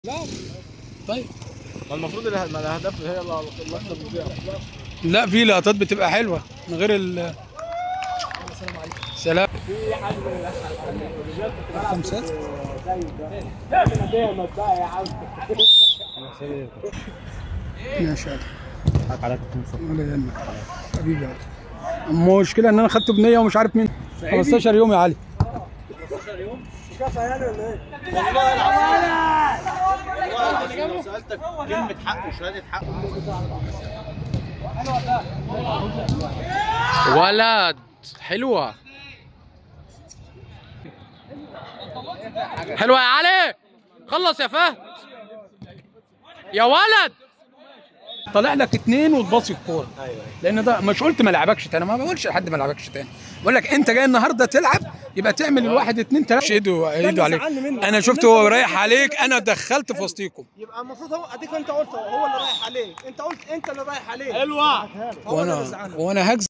لا طيب ما المفروض اله- ما الاهداف هي اللي اللي احنا بنضيع لا في لقطات بتبقى حلوه من غير ال سلام خمسات ماشي علي ولا يهمك حبيبي علي المشكله ان انا خدته بنيه ومش عارف مين 15 يوم يا علي لو سالتك كلمه حق وشهاده حق ولد حلوه حلوه يا علي خلص يا فهد يا ولد طالع لك اتنين وتباصي الكوره لان ده مش قلت ما لعبكش تاني ما بقولش لحد ما لعبكش تاني بقول لك انت جاي النهارده تلعب يبقى تعمل الواحد اتنين تلاته ايده ايده عليك انا شفته وهو رايح عليك انا دخلت في وسطيكم يبقى المفروض هو اديك انت قلت هو اللي رايح عليك انت قلت انت اللي رايح عليك حلوه وانا وانا هجز